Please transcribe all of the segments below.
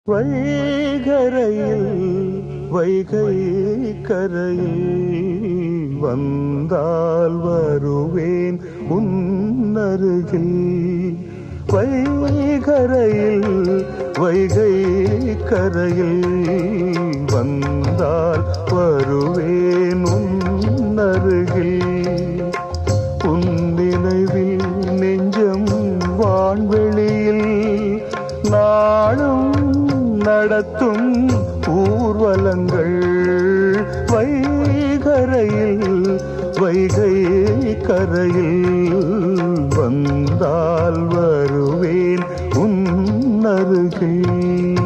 வைகரையில் வைகை கரையில் வந்தால் வருவேன் உன்னருகில் வைகரையில் வைகை கரையில் வந்தால் வருவேன் உன்னருகில் உன் நினைவில் நெஞ்சம் வான்வெளியில் நாளும் நடத்தும் ஊர்வலங்கள் வைகரையில் வைகை கரையில் வந்தால் வருவேன் உன் அருகில்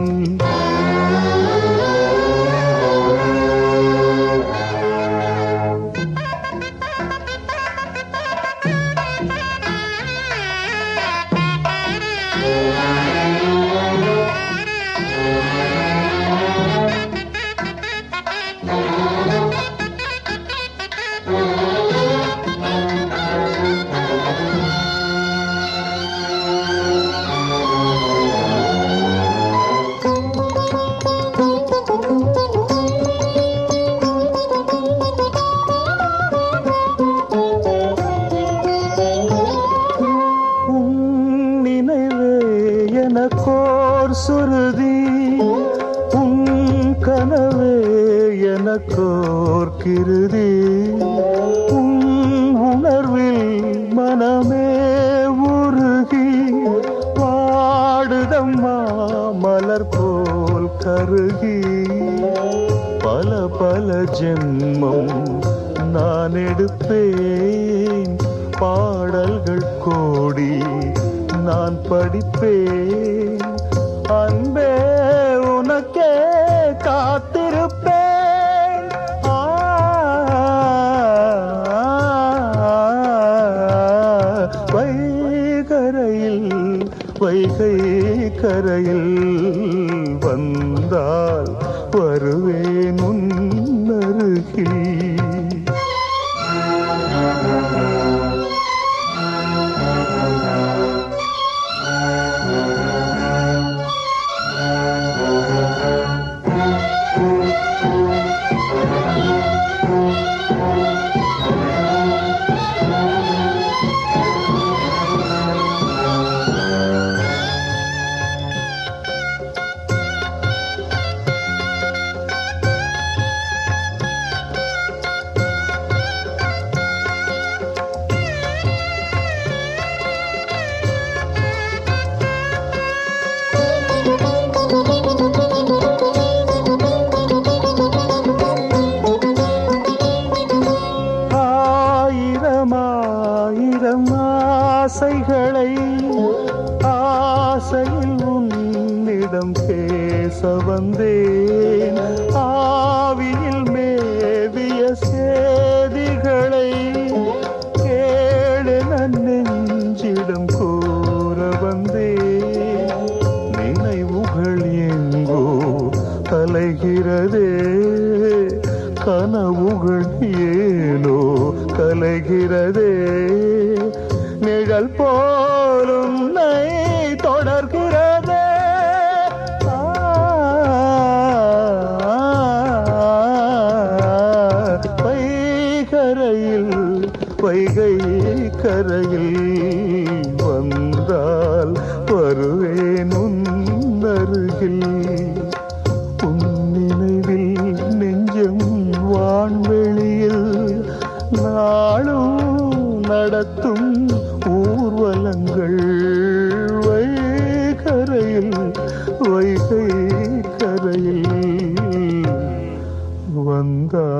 உன் நினைவே எனக்கோர் சுருதி உன் கனவே எனக்கோர் கிருதி உன் உணர்வில் மனமே உருகி பாடுதம்மா மலர் போல் கருகி பல பல ஜென்மம் நான் எடுப்பேன் பாடல்கள் கோடி நான் படிப்பேன் அன்பே உனக்கே காத்திருப்பேன் ஆ, வைகரையில் வைகை கரையில் வந்தால் வருவேன் உன்னருகில் ஆயிரம் ஆயிரம் ஆசைகளை ஆசையில் உன்னிடம் பேச வந்தேன் ஆவியில் மேவிய சேதிகளை கேளு நன் நெஞ்சிடம் கூற வந்தேன் நினைவுகள் எங்கோ கலைகிறதே கனவுகள் ஏனோ கலைகிறதே நிழல் போலும் நை தொடர்கிறதே ஆ, வைகரையில் வைகை கரையில் வந்தால் வருவேன் உன்னருகில் உன் நினைவில் நெஞ்சம் வான்வெளியில் நாளும் நடத்தும் ஊர்வலங்கள் வைகரையில் வைகை கரையில் வந்தால்